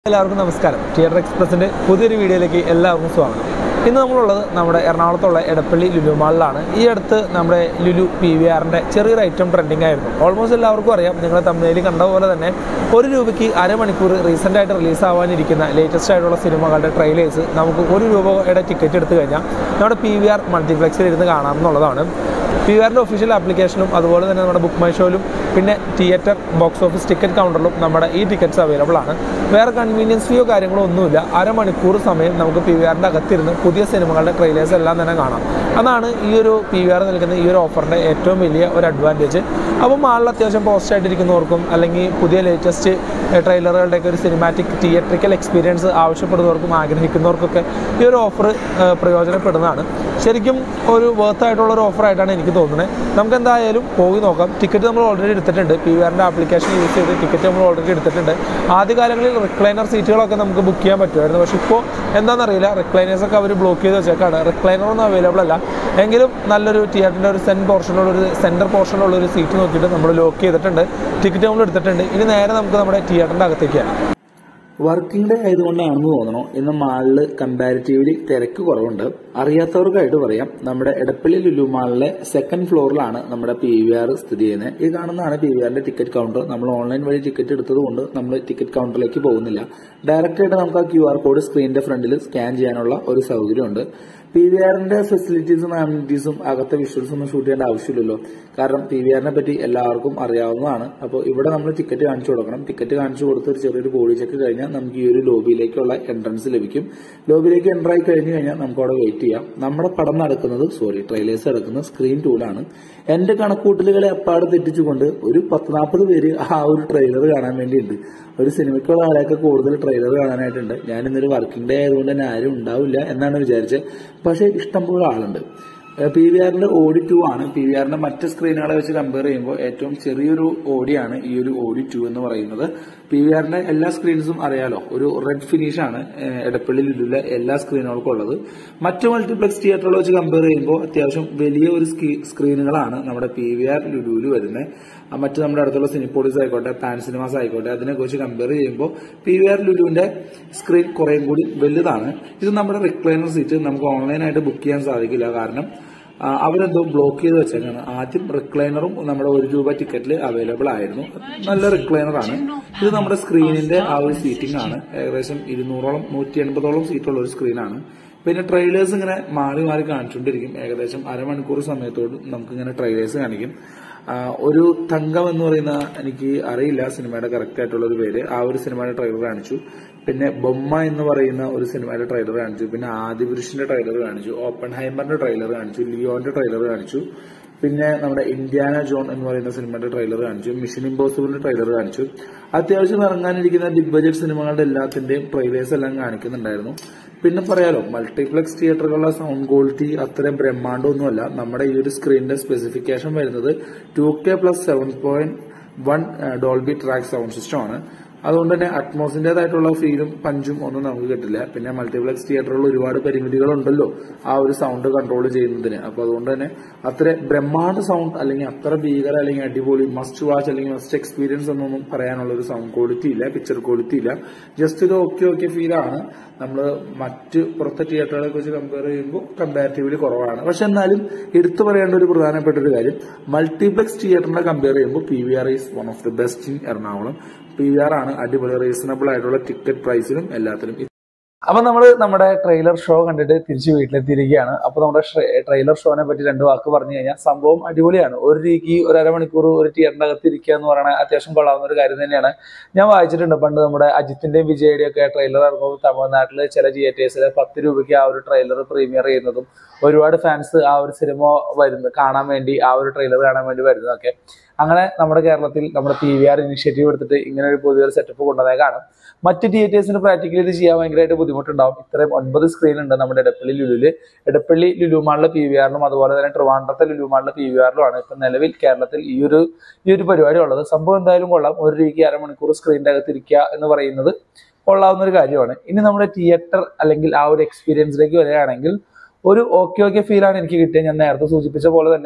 എല്ലാവർക്കും നമസ്കാരം തിയേറ്റർ എക്സ്പ്രസിൻ്റെ പുതിയൊരു വീഡിയോയിലേക്ക് എല്ലാവർക്കും സ്വാഗതം ഇന്ന് നമ്മളുള്ളത് നമ്മുടെ എറണാകുളത്തുള്ള എടപ്പള്ളി ലുലു മാളിലാണ് ഈ അടുത്ത് നമ്മുടെ ലുലു പി വി ആറിൻ്റെ ചെറിയൊരു ഐറ്റം ട്രെൻഡിങ് ആയിരുന്നു ഓൾമോസ്റ്റ് എല്ലാവർക്കും അറിയാം നിങ്ങൾ തമ്മിൽ കണ്ട പോലെ തന്നെ ഒരു രൂപയ്ക്ക് അരമണിക്കൂർ റീസെൻ്റ് ആയിട്ട് റിലീസ് ആവാനിരിക്കുന്ന ലേറ്റസ്റ്റ് ആയിട്ടുള്ള സിനിമകളുടെ ട്രെയിലേഴ്സ് നമുക്ക് ഒരു രൂപയുടെ ടിക്കറ്റ് എടുത്തു കഴിഞ്ഞാൽ നമ്മുടെ പി വി ആർ മൾട്ടിപ്ലക്സിൽ ഇരുന്ന് കാണാം എന്നുള്ളതാണ് പി വി ആറിൻ്റെ ഒഫീഷ്യൽ ആപ്ലിക്കേഷനും അതുപോലെ തന്നെ നമ്മുടെ ബുക്ക് മൈ ഷോയിലും പിന്നെ തിയേറ്റർ ബോക്സ് ഓഫീസ് ടിക്കറ്റ് കൗണ്ടറിലും നമ്മുടെ ഈ ടിക്കറ്റ്സ് അവൈലബിൾ ആണ് വേറെ കൺവീനിയൻസ് ഫീയോ കാര്യങ്ങളോ ഒന്നുമില്ല അരമണിക്കൂർ സമയം നമുക്ക് പി വി ആറിൻ്റെ അകത്തിരുന്ന് പുതിയ സിനിമകളുടെ ട്രെയിലേഴ്സ് എല്ലാം തന്നെ കാണാം അതാണ് ഈ ഒരു പി വി ആർ നൽകുന്ന ഈ ഒരു ഓഫറിൻ്റെ ഏറ്റവും വലിയ ഒരു അഡ്വാൻറ്റേജ് അപ്പം മാളിൽ അത്യാവശ്യം പോസ്റ്റ് ആയിട്ടിരിക്കുന്നവർക്കും അല്ലെങ്കിൽ പുതിയ ലേറ്റസ്റ്റ് ട്രെയിലറുകളുടെയൊക്കെ ഒരു സിനിമാറ്റിക് തിയേറ്ററിക്കൽ എക്സ്പീരിയൻസ് ആവശ്യപ്പെടുന്നവർക്കും ആഗ്രഹിക്കുന്നവർക്കൊക്കെ ഈ ഒരു ഓഫർ പ്രയോജനപ്പെടുന്നതാണ് ശരിക്കും ഒരു വർത്ത് ആയിട്ടുള്ള ഒരു ഓഫറായിട്ടാണ് എനിക്ക് തോന്നുന്നത് നമുക്ക് എന്തായാലും പോയി നോക്കാം ടിക്കറ്റ് നമ്മൾ ഓൾറെഡി എടുത്തിട്ടുണ്ട് പി വി ആറിൻ്റെ ആപ്ലിക്കേഷൻ യൂസ് ചെയ്ത് ടിക്കറ്റ് നമ്മൾ ഓൾറെഡി എടുത്തിട്ടുണ്ട് ആദ്യകാലങ്ങളിൽ റിക്ലൈനർ സീറ്റുകളൊക്കെ നമുക്ക് ബുക്ക് ചെയ്യാൻ പറ്റുമായിരുന്നു പക്ഷേ ഇപ്പോൾ എന്താണെന്നറിയില്ല റിക്ലൈനേഴ്സൊക്കെ അവർ ബ്ലോക്ക് ചെയ്ത് വെച്ചേക്കാണ് റിക്ലൈനർ ഒന്നും അവൈലബിൾ അല്ല എങ്കിലും നല്ലൊരു തിയേറ്ററിൻ്റെ ഒരു സെൻ പോർഷനുള്ള ഒരു സെൻറ്റർ പോർഷനുള്ള ഒരു സീറ്റ് നോക്കിയിട്ട് നമ്മൾ ലോക്ക് ചെയ്തിട്ടുണ്ട് ടിക്കറ്റ് നമ്മൾ എടുത്തിട്ടുണ്ട് ഇനി നേരെ നമുക്ക് നമ്മുടെ തിയേറ്ററിൻ്റെ അകത്തേക്കാണ് വർക്കിംഗ് ഡേ ആയതുകൊണ്ടാണെന്ന് തോന്നണോ ഇന്ന് മാളില് കമ്പാരിറ്റീവ്ലി തിരക്ക് കുറവുണ്ട് അറിയാത്തവർക്കായിട്ട് പറയാം നമ്മുടെ എടപ്പള്ളി ലുലു മാളിലെ സെക്കൻഡ് ഫ്ലോറിലാണ് നമ്മുടെ പി വി ആർ സ്ഥിതി ചെയ്യുന്നത് ഈ കാണുന്നതാണ് പി വി ആറിന്റെ ടിക്കറ്റ് കൗണ്ടർ നമ്മൾ ഓൺലൈൻ വഴി ടിക്കറ്റ് എടുത്തത് കൊണ്ട് നമ്മൾ ടിക്കറ്റ് കൗണ്ടറിലേക്ക് പോകുന്നില്ല ഡയറക്റ്റ് ആയിട്ട് നമുക്ക് ആ ക്യു ആർ കോഡ് സ്ക്രീനിന്റെ ഫ്രണ്ടിൽ സ്കാൻ ചെയ്യാനുള്ള ഒരു സൗകര്യമുണ്ട് പി വി ആറിന്റെ ഫെസിലിറ്റീസും ആമിനിറ്റീസും അകത്തെ വിഷ്വൽസ് ഒന്നും ഷൂട്ട് ചെയ്യേണ്ട ആവശ്യമില്ലല്ലോ കാരണം പി വി ആറിനെ പറ്റി എല്ലാവർക്കും അറിയാവുന്നതാണ് അപ്പോൾ ഇവിടെ നമ്മൾ ടിക്കറ്റ് കാണിച്ചു കൊടുക്കണം ടിക്കറ്റ് കാണിച്ചു കൊടുത്ത് ഒരു ചെറിയൊരു ബോഡി ചെക്ക് കഴിഞ്ഞാൽ നമുക്ക് ഈ ഒരു ലോബിയിലേക്കുള്ള എൻട്രൻസ് ലഭിക്കും ലോബിയിലേക്ക് എൻ്റർ ആയി കഴിഞ്ഞു കഴിഞ്ഞാൽ നമുക്ക് അവിടെ വെയിറ്റ് ചെയ്യാം നമ്മുടെ പടം നടക്കുന്നത് സോറി ട്രെയിലേഴ്സ് നടക്കുന്നത് സ്ക്രീൻ ടൂലാണ് എന്റെ കണക്കൂട്ടലുകളെ അപ്പാട് തെറ്റിച്ചുകൊണ്ട് ഒരു പത്ത് നാൽപ്പത് പേര് ആ ഒരു ട്രെയിലർ കാണാൻ വേണ്ടിയുണ്ട് ഒരു സിനിമയ്ക്കുള്ള ആളെയൊക്കെ കൂടുതൽ ട്രെയിലർ കാണാനായിട്ടുണ്ട് ഞാൻ ഇന്നൊരു വർക്കിംഗ് ഡേ ആയതുകൊണ്ട് തന്നെ ആരും ഉണ്ടാവില്ല എന്നാണ് വിചാരിച്ചത് പക്ഷേ ഇഷ്ടംപോലെ ആളുണ്ട് പി വി ആറിന്റെ ഓഡി ടു ആണ് പി വി ആറിന്റെ മറ്റ് സ്ക്രീനുകളെ വെച്ച് കമ്പയർ ചെയ്യുമ്പോൾ ഏറ്റവും ചെറിയൊരു ഓഡിയാണ് ഈ ഒരു ഓഡി ടു എന്ന് പറയുന്നത് പി വി ആറിന്റെ എല്ലാ സ്ക്രീൻസും അറിയാലോ ഒരു റെഡ് ഫിനിഷ് ആണ് ഏഹ്, എടപ്പള്ളി ലുലുവിലെ എല്ലാ സ്ക്രീനുകൾക്കും ഉള്ളത് മറ്റു മൾട്ടിപ്ലക്സ് തിയേറ്ററുകൾ വെച്ച് കമ്പയർ ചെയ്യുമ്പോൾ അത്യാവശ്യം വലിയ ഒരു സ്കീ- സ്ക്രീനുകളാണ് നമ്മുടെ പി വി ആർ ലുലുവിൽ വരുന്നത് ആ മറ്റ് നമ്മുടെ അടുത്തുള്ള സിനിപ്പോളീസ് ആയിക്കോട്ടെ പാൻ സിനിമാസ് ആയിക്കോട്ടെ അതിനൊക്കെ വെച്ച് കമ്പയർ ചെയ്യുമ്പോൾ പി വി ആർ ലുലുവിന്റെ സ്ക്രീൻ കുറേയും കൂടി വലുതാണ് ഇത് നമ്മുടെ റിക്ലൈനർ സീറ്റ് നമുക്ക് ഓൺലൈനായിട്ട് ബുക്ക് ചെയ്യാൻ സാധിക്കില്ല കാരണം ആ, അവരെന്തോ ബ്ലോക്ക് ചെയ്ത് വെച്ചേക്കാണ് ആദ്യം റിക്ലൈനറും നമ്മുടെ ഒരു രൂപ ടിക്കറ്റിൽ അവൈലബിൾ ആയിരുന്നു നല്ല റിക്ലൈനർ ആണ് ഇത് നമ്മുടെ സ്ക്രീനിന്റെ ആ ഒരു സീറ്റിംഗ് ആണ് ഏകദേശം ഇരുന്നൂറോളം നൂറ്റി എൺപതോളം സീറ്റുള്ള ഒരു സ്ക്രീനാണ് പിന്നെ ട്രെയിലേഴ്സ് ഇങ്ങനെ മാറി മാറി കാണിച്ചുകൊണ്ടിരിക്കും ഏകദേശം അരമണിക്കൂർ സമയത്തോട് നമുക്ക് ഇങ്ങനെ ട്രെയിലേഴ്സ് കാണിക്കും ആ, ഒരു തങ്കം എന്ന് പറയുന്ന എനിക്ക് അറിയില്ല സിനിമയുടെ കറക്റ്റ് ആയിട്ടുള്ള ഒരു പേര് ആ ഒരു സിനിമയുടെ ട്രെയിലർ കാണിച്ചു പിന്നെ ബൊമ്മ എന്ന് പറയുന്ന ഒരു സിനിമയുടെ ട്രെയിലർ കാണിച്ചു പിന്നെ ആദിപുരുഷിന്റെ ട്രെയിലർ കാണിച്ചു ഓപ്പൺ ഹൈമറിന്റെ ട്രെയിലർ കാണിച്ചു ലിയോന്റെ ട്രെയിലർ കാണിച്ചു പിന്നെ നമ്മുടെ ഇന്ത്യാന ജോൺ എന്ന് പറയുന്ന സിനിമയുടെ ട്രെയിലർ കാണിച്ചു മിഷൻ ഇമ്പോസിബിളിന്റെ ട്രെയിലർ കാണിച്ചു അത്യാവശ്യം ഇറങ്ങാനിരിക്കുന്ന ബിഗ് ബജറ്റ് സിനിമകളുടെ എല്ലാത്തിന്റെയും ട്രെയിലേഴ്സ് എല്ലാം കാണിക്കുന്നുണ്ടായിരുന്നു പിന്നെ പറയാലോ മൾട്ടിപ്ലക്സ് തിയേറ്ററുകളുടെ സൗണ്ട് ക്വാളിറ്റി അത്രയും ബ്രഹ്മാണ്ടമൊന്നുമല്ല നമ്മുടെ ഈ ഒരു സ്ക്രീനിന്റെ സ്പെസിഫിക്കേഷൻ വരുന്നത് two K plus seven point one Dolby track sound system ആണ് അതുകൊണ്ട് തന്നെ അറ്റ്മോസിന്റേതായിട്ടുള്ള ഫീലും പഞ്ചും ഒന്നും നമുക്ക് കിട്ടില്ല പിന്നെ മൾട്ടിപ്ലക്സ് തിയേറ്ററുകളിൽ ഒരുപാട് പരിമിതികളുണ്ടല്ലോ ആ ഒരു സൗണ്ട് കൺട്രോൾ ചെയ്യുന്നതിന് അപ്പൊ അതുകൊണ്ട് തന്നെ അത്ര ബ്രഹ്മാണ്ഡ സൗണ്ട് അല്ലെങ്കിൽ അത്ര ഭീകര അല്ലെങ്കിൽ അടിപൊളി മസ്റ്റ് വാച്ച് അല്ലെങ്കിൽ മസ്റ്റ് എക്സ്പീരിയൻസ് എന്നൊന്നും പറയാനുള്ള ഒരു സൗണ്ട് ക്വാളിറ്റി ഇല്ല പിക്ചർ ക്വാളിറ്റി ഇല്ല ജസ്റ്റ് ഒരു ഓക്കെ ഓക്കെ ഫീൽ ആണ് നമ്മൾ മറ്റ് പുറത്തെ തിയേറ്ററുകളെ വെച്ച് കമ്പയർ ചെയ്യുമ്പോൾ കമ്പാരിറ്റീവ്ലി കുറവാണ് പക്ഷെ എന്നാലും എടുത്തു പറയേണ്ട ഒരു പ്രധാനപ്പെട്ട ഒരു കാര്യം മൾട്ടിപ്ലക്സ് തിയേറ്ററിനെ കമ്പയർ ചെയ്യുമ്പോൾ P V R is one of the best in Ernakulam P V R ആണ് അടിപൊളി റീസണബിൾ ആയിട്ടുള്ള ടിക്കറ്റ് പ്രൈസിലും എല്ലാത്തിലും അപ്പൊ നമ്മൾ നമ്മുടെ ട്രെയിലർ ഷോ കണ്ടിട്ട് തിരിച്ച് വീട്ടിലെത്തിയിരിക്കുകയാണ് അപ്പൊ നമ്മുടെ ട്രെയിലർ ഷോനെ പറ്റി രണ്ട് വാക്ക് പറഞ്ഞു കഴിഞ്ഞാൽ സംഭവം അടിപൊളിയാണ് ഒരു രീതിക്ക് ഒരു അരമണിക്കൂർ ഒരു തിയേറ്ററിന്റെ അകത്ത് ഇരിക്കുക എന്ന് പറയുന്നത് അത്യാവശ്യം കൊള്ളാവുന്ന ഒരു കാര്യം തന്നെയാണ് ഞാൻ വായിച്ചിട്ടുണ്ട് പണ്ട് നമ്മുടെ അജിത്തിന്റെയും വിജയുടെയും ഒക്കെ ട്രെയിലർ ഇറങ്ങുമ്പോൾ തമിഴ്നാട്ടിൽ ചില തിയേറ്റേഴ്സിൽ പത്ത് രൂപയ്ക്ക് ആ ഒരു ട്രെയിലർ പ്രീമിയർ ചെയ്യുന്നതും ഒരുപാട് ഫാൻസ് ആ ഒരു സിനിമ വരുന്നത് കാണാൻ വേണ്ടി ആ ഒരു ട്രെയിലർ കാണാൻ വേണ്ടി വരുന്നതൊക്കെ അങ്ങനെ നമ്മുടെ കേരളത്തിൽ നമ്മുടെ പി വി ആർ ഇനിഷ്യേറ്റീവ് എടുത്തിട്ട് ഇങ്ങനെ ഒരു പുതിയൊരു സെറ്റപ്പ് കൊണ്ടുവന്നേ കാണും മറ്റ് തിയേറ്റേഴ്സിന് പ്രാക്ടിക്കലി ഇത് ചെയ്യാൻ ഭയങ്കരമായിട്ട് ബുദ്ധിമുട്ടുണ്ടാവും ഇത്രയും ഒൻപത് സ്ക്രീൻ ഉണ്ട് നമ്മുടെ എടപ്പള്ളി ലുലുവില് എടപ്പള്ളി ലുലുമാളിലെ പി വി ആറിലും അതുപോലെ തന്നെ ട്രിവാൻഡ്രത്തെ ലുലുമാളിലെ പി വി ആറിലുമാണ് ഇപ്പൊ നിലവിൽ കേരളത്തിൽ ഈ ഒരു ഈ ഒരു പരിപാടി ഉള്ളത് സംഭവം എന്തായാലും കൊള്ളാം ഒരു രൂപയ്ക്ക് അരമണിക്കൂർ സ്ക്രീനിന്റെ അകത്ത് ഇരിക്കുക എന്ന് പറയുന്നത് കൊള്ളാവുന്ന ഒരു കാര്യമാണ് ഇനി നമ്മുടെ തിയേറ്റർ അല്ലെങ്കിൽ ആ ഒരു എക്സ്പീരിയൻസിലേക്ക് വരികയാണെങ്കിൽ ഒരു ഓക്കെ ഓക്കെ ഫീലാണ് എനിക്ക് കിട്ടിയത് ഞാൻ നേരത്തെ സൂചിപ്പിച്ച പോലെ തന്നെ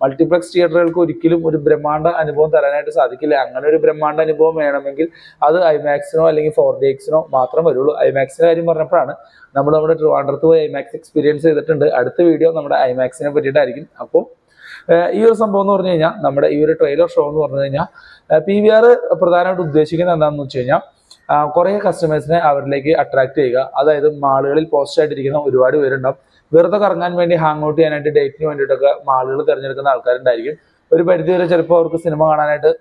മൾട്ടിപ്ലക്സ് തിയേറ്ററുകൾക്ക് ഒരിക്കലും ഒരു ബ്രഹ്മാണ്ഡ അനുഭവം തരാനായിട്ട് സാധിക്കില്ല അങ്ങനെ ഒരു ബ്രഹ്മാണ്ഡ അനുഭവം വേണമെങ്കിൽ അത് ഐമാക്സിനോ അല്ലെങ്കിൽ ഫോർ ഡി എക്സിനോ മാത്രം വരുള്ളൂ ഐമാക്സിന്റെ കാര്യം പറഞ്ഞപ്പോഴാണ് നമ്മൾ നമ്മുടെ ട്രിവാൻഡ്രത്ത് പോയി ഐമാക്സ് എക്സ്പീരിയൻസ് ചെയ്തിട്ടുണ്ട് അടുത്ത വീഡിയോ നമ്മുടെ ഐമാക്സിനെ പറ്റിയിട്ടായിരിക്കും അപ്പോൾ ഈ ഒരു സംഭവം എന്ന് പറഞ്ഞു കഴിഞ്ഞാൽ നമ്മുടെ ഈ ഒരു ട്രെയിലർ ഷോ എന്ന് പറഞ്ഞു കഴിഞ്ഞാൽ പി വി ആർ പ്രധാനമായിട്ട് ഉദ്ദേശിക്കുന്നത് എന്താണെന്ന് വെച്ച് കഴിഞ്ഞാൽ കുറേ കസ്റ്റമേഴ്സിനെ അവരിലേക്ക് അട്രാക്ട് ചെയ്യുക അതായത് മാളുകളിൽ പോസ്റ്റ് ആയിട്ടിരിക്കുന്ന ഒരുപാട് പേരുണ്ടാവും വെറുതെ കറങ്ങാൻ വേണ്ടി ഹാങ് ഔട്ട് ചെയ്യാനായിട്ട് ഡേറ്റിന് വേണ്ടിയിട്ടൊക്കെ മാളുകൾ തിരഞ്ഞെടുക്കുന്ന ആൾക്കാരുണ്ടായിരിക്കും ഒരു പരിധി വരെ ചിലപ്പോൾ അവർക്ക് സിനിമ കാണാനായിട്ട്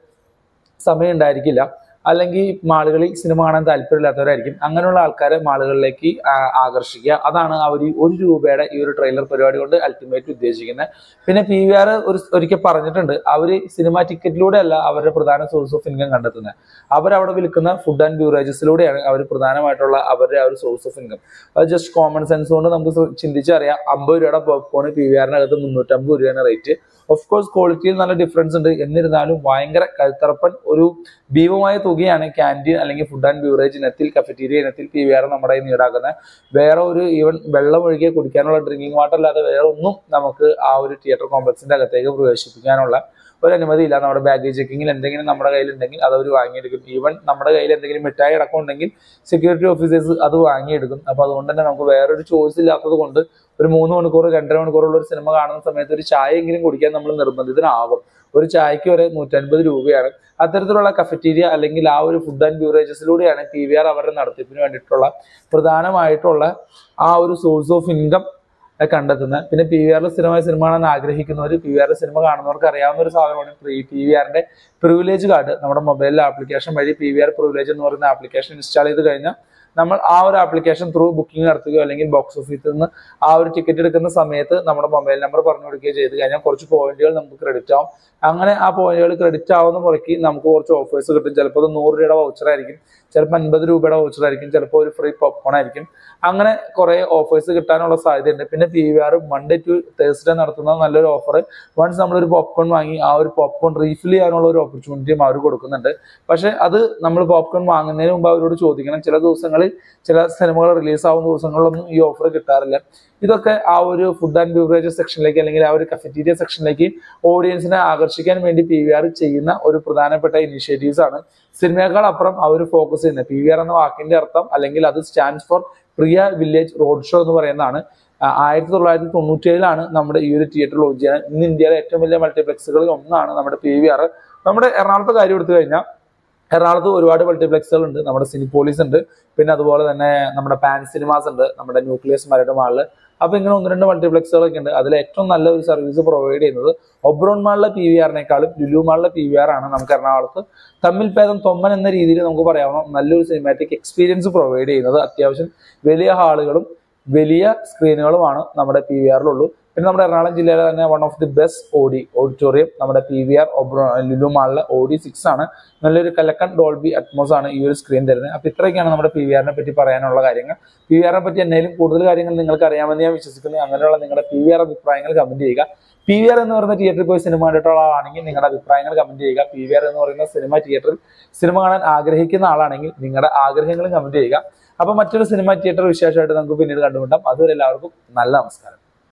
സമയം ഉണ്ടായിരിക്കില്ല അല്ലെങ്കിൽ മാളുകളിൽ സിനിമ കാണാൻ താല്പര്യമില്ലാത്തവരായിരിക്കും അങ്ങനെയുള്ള ആൾക്കാരെ മാളുകളിലേക്ക് ആ- ആകർഷിക്കുക അതാണ് അവർ ഒരു രൂപയുടെ ഈ ഒരു ട്രെയിലർ പരിപാടി കൊണ്ട് അൾട്ടിമേറ്റ് ഉദ്ദേശിക്കുന്നത് പിന്നെ പി വി ആർ ഒരു ഒരിക്കൽ പറഞ്ഞിട്ടുണ്ട് അവർ സിനിമ ടിക്കറ്റിലൂടെ അല്ല അവരുടെ പ്രധാന സോഴ്സ് ഓഫ് ഇൻകം കണ്ടെത്തുന്നത് അവരവിടെ വിൽക്കുന്ന ഫുഡ് ആൻഡ് ബീവറേജസിലൂടെയാണ് അവർ പ്രധാനമായിട്ടുള്ള അവരുടെ ആ ഒരു സോഴ്സ് ഓഫ് ഇൻകം അത് ജസ്റ്റ് കോമൺ സെൻസ് കൊണ്ട് നമുക്ക് ശ്ര- ചിന്തിച്ചറിയാം അമ്പത് രൂപയുടെ പോപ്കോൺ പി വി ആറിനകത്ത് മുന്നൂറ്റമ്പത് രൂപയാണ് റേറ്റ് ഓഫ് കോഴ്സ് ക്വാളിറ്റിയിൽ നല്ല ഡിഫറൻസ് ഉണ്ട് എന്നിരുന്നാലും ഭയങ്കര കഴുത്തറപ്പൻ ഒരു ഭീമമായ തുകയാണ് ക്യാൻറ്റീൻ അല്ലെങ്കിൽ ഫുഡ് ആൻഡ് ബീവറേജ് ഇനത്തിൽ കഫറ്റീരിയ ഇനത്തിൽ പി വി ആർ നമ്മുടെ കയ്യിൽ നിന്ന് ഈടാക്കുന്നത് വേറെ ഒരു ഈവൻ വെള്ളം ഒഴികെ കുടിക്കാനുള്ള ഡ്രിങ്കിങ് വാട്ടർ അല്ലാതെ വേറെ ഒന്നും നമുക്ക് ആ ഒരു തിയേറ്റർ കോംപ്ലക്സിന്റെ അകത്തേക്ക് പ്രവേശിപ്പിക്കാനുള്ള ഒരു അനുമതി ഇല്ല നമ്മുടെ ബാഗേജ് ചെക്കിങ്ങിൽ എന്തെങ്കിലും നമ്മുടെ കയ്യിലുണ്ടെങ്കിൽ അത് അവർ വാങ്ങിയെടുക്കും ഈവൻ നമ്മുടെ കയ്യിൽ എന്തെങ്കിലും മിഠായി അടക്കം ഉണ്ടെങ്കിൽ സെക്യൂരിറ്റി ഓഫീസേഴ്സ് അത് വാങ്ങിയെടുക്കും അപ്പൊ അതുകൊണ്ട് തന്നെ നമുക്ക് വേറൊരു ചോയ്സ് ഇല്ലാത്തത് കൊണ്ട് ഒരു മൂന്ന് മണിക്കൂർ രണ്ടര മണിക്കൂറുള്ള ഒരു സിനിമ കാണുന്ന സമയത്ത് ഒരു ചായ എങ്കിലും കുടിക്കാൻ നമ്മൾ നിർബന്ധിതനാകും ഒരു ചായക്ക് വരെ നൂറ്റൻപത് രൂപയാണ് അത്തരത്തിലുള്ള കഫറ്റീരിയ അല്ലെങ്കിൽ ആ ഒരു ഫുഡ് ആൻഡ് ബീവറേജസിലൂടെയാണ് പി വി ആർ അവരുടെ നടത്തിപ്പിന് വേണ്ടിയിട്ടുള്ള പ്രധാനമായിട്ടുള്ള ആ ഒരു സോഴ്സ് ഓഫ് ഇൻകം കണ്ടെത്തുന്നത് പിന്നെ പി വി ആറിൽ സ്ഥിരമായി സിനിമ കാണാൻ ആഗ്രഹിക്കുന്നവർ പി വി ആറിൽ സിനിമ കാണുന്നവർക്ക് അറിയാവുന്ന ഒരു സാധനമാണ് പി വി ആറിന്റെ പ്രിവിലേജ് കാർഡ് നമ്മുടെ മൊബൈലിലെ ആപ്ലിക്കേഷൻ വഴി പി വി ആർ പ്രിവിലേജ് എന്ന് പറയുന്ന ആപ്ലിക്കേഷൻ ഇൻസ്റ്റാൾ ചെയ്ത് കഴിഞ്ഞാൽ നമ്മൾ ആ ഒരു ആപ്ലിക്കേഷൻ ത്രൂ ബുക്കിംഗ് നടത്തുകയോ അല്ലെങ്കിൽ ബോക്സ് ഓഫീസിൽ നിന്ന് ആ ഒരു ടിക്കറ്റ് എടുക്കുന്ന സമയത്ത് നമ്മുടെ മൊബൈൽ നമ്പർ പറഞ്ഞു കൊടുക്കുകയോ ചെയ്ത് കഴിഞ്ഞാൽ കുറച്ച് പോയിന്റുകൾ നമുക്ക് ക്രെഡിറ്റ് ആവും അങ്ങനെ ആ പോയിന്റുകൾ ക്രെഡിറ്റ് ആവുന്ന മുറയ്ക്ക് നമുക്ക് കുറച്ച് ഓഫേഴ്സ് കിട്ടും ചിലപ്പോൾ അത് നൂറ് രൂപയുടെ വൗച്ചർ ആയിരിക്കും ചിലപ്പോൾ അൻപത് രൂപയുടെ വൗച്ചർ ആയിരിക്കും ചിലപ്പോൾ ഒരു ഫ്രീ പോപ്കോൺ ആയിരിക്കും അങ്ങനെ കുറെ ഓഫേഴ്സ് കിട്ടാനുള്ള സാധ്യതയുണ്ട് പിന്നെ P V R Monday to Thursday നടത്തുന്ന നല്ലൊരു ഓഫർ വൺസ് നമ്മളൊരു പോപ്കോൺ വാങ്ങി ആ ഒരു പോപ്കോൺ റീഫിൽ ചെയ്യാനുള്ള ഒരു ഓപ്പർച്യൂണിറ്റിയും അവർ കൊടുക്കുന്നുണ്ട് പക്ഷെ അത് നമ്മൾ പോപ്കോൺ വാങ്ങുന്നതിന് മുമ്പ് അവരോട് ചോദിക്കണം ചില ദിവസങ്ങളിൽ ചില സിനിമകൾ റിലീസ് ആവുന്ന ദിവസങ്ങളിലൊന്നും ഈ ഓഫർ കിട്ടാറില്ല ഇതൊക്കെ ആ ഒരു ഫുഡ് ആൻഡ് ബിവറേജസ് സെക്ഷനിലേക്ക് അല്ലെങ്കിൽ ആ ഒരു കഫറ്റീരിയ സെക്ഷനിലേക്ക് ഓഡിയൻസിനെ ആകർഷിക്കാൻ വേണ്ടി പി വി ആർ ചെയ്യുന്ന ഒരു പ്രധാനപ്പെട്ട ഇനിഷ്യേറ്റീവ്സ് ആണ് സിനിമയേക്കാൾ അപ്പുറം അവർ ഫോക്കസ് ചെയ്യുന്നത് പി വി ആർ എന്ന വാക്കിന്റെ അർത്ഥം അല്ലെങ്കിൽ അത് stands for Priya village road show എന്ന് പറയുന്നതാണ് ആ, ആയിരത്തി തൊള്ളായിരത്തി തൊണ്ണൂറ്റി ഏഴിലാണ് നമ്മുടെ ഈ ഒരു തിയേറ്റർ ലോഞ്ച് ചെയ്യുന്നത് ഇന്ന് ഇന്ത്യയിലെ ഏറ്റവും വലിയ മൾട്ടിപ്ലക്സുകളിൽ ഒന്നാണ് നമ്മുടെ പി വി ആർ നമ്മുടെ എറണാകുളത്തെ കാര്യം എടുത്തു കഴിഞ്ഞാൽ എറണാകുളത്ത് ഒരുപാട് മൾട്ടിപ്ലക്സുകൾ ഉണ്ട് നമ്മുടെ സിനിപോളിസ് ഉണ്ട് പിന്നെ അതുപോലെ തന്നെ നമ്മുടെ പാൻ സിനിമാസ് ഉണ്ട് നമ്മുടെ ന്യൂക്ലിയസ് മരട് മാളില് അപ്പൊ ഇങ്ങനെ ഒന്ന് രണ്ട് മൾട്ടിപ്ലക്സുകളൊക്കെ ഉണ്ട് അതിൽ ഏറ്റവും നല്ല ഒരു സർവീസ് പ്രൊവൈഡ് ചെയ്യുന്നത് ഒബ്രോൺ മാളിലെ പി വി ആറിനേക്കാളും ലുലു മാളിലെ പി വി ആർ ആണ് നമുക്ക് എറണാകുളത്ത് തമ്മിൽ ഭേദം തൊമ്മൻ എന്ന രീതിയിൽ നമുക്ക് പറയാവുന്ന നല്ലൊരു സിനിമാറ്റിക് എക്സ്പീരിയൻസ് പ്രൊവൈഡ് ചെയ്യുന്നത് അത്യാവശ്യം വലിയ ഹാളുകളും വലിയ സ്ക്രീനുകളുമാണ് നമ്മുടെ പി വി ആറിലുള്ളൂ പിന്നെ നമ്മുടെ എറണാകുളം ജില്ലയിലെ തന്നെ one of the best audi auditorium നമ്മുടെ പി വി ആർ ലുലു മാളിലെ ഓഡി സിക്സ് ആണ് നല്ലൊരു കലക്കൻ ഡോൾബി അറ്റ്മോസ് ആണ് ഈ ഒരു സ്ക്രീൻ തരുന്നത് അപ്പൊ ഇത്രയൊക്കെയാണ് നമ്മുടെ പി വി ആറിനെ പറ്റി പറയാനുള്ള കാര്യങ്ങൾ പി വി ആറിനെ പറ്റി എന്തെങ്കിലും കൂടുതൽ കാര്യങ്ങൾ നിങ്ങൾക്ക് അറിയാമെന്ന് ഞാൻ വിശ്വസിക്കുന്നു അങ്ങനെയുള്ള നിങ്ങളുടെ പി വി ആർ അഭിപ്രായങ്ങൾ കമന്റ് ചെയ്യുക പി വി ആർ എന്ന് പറയുന്ന തിയേറ്ററിൽ പോയി സിനിമ കണ്ടിട്ടുള്ള ആളാണെങ്കിൽ നിങ്ങളുടെ അഭിപ്രായങ്ങൾ കമന്റ് ചെയ്യുക പി വി ആർ എന്ന് പറയുന്ന സിനിമ തിയേറ്ററിൽ സിനിമ കാണാൻ ആഗ്രഹിക്കുന്ന ആളാണെങ്കിൽ നിങ്ങളുടെ ആഗ്രഹങ്ങളും കമന്റ് ചെയ്യുക അപ്പൊ മറ്റൊരു സിനിമ തിയേറ്റർ വിശേഷമായിട്ട് നമുക്ക് പിന്നീട് കണ്ടുമുട്ടാം അതുവരെ എല്ലാവർക്കും നല്ല നമസ്കാരം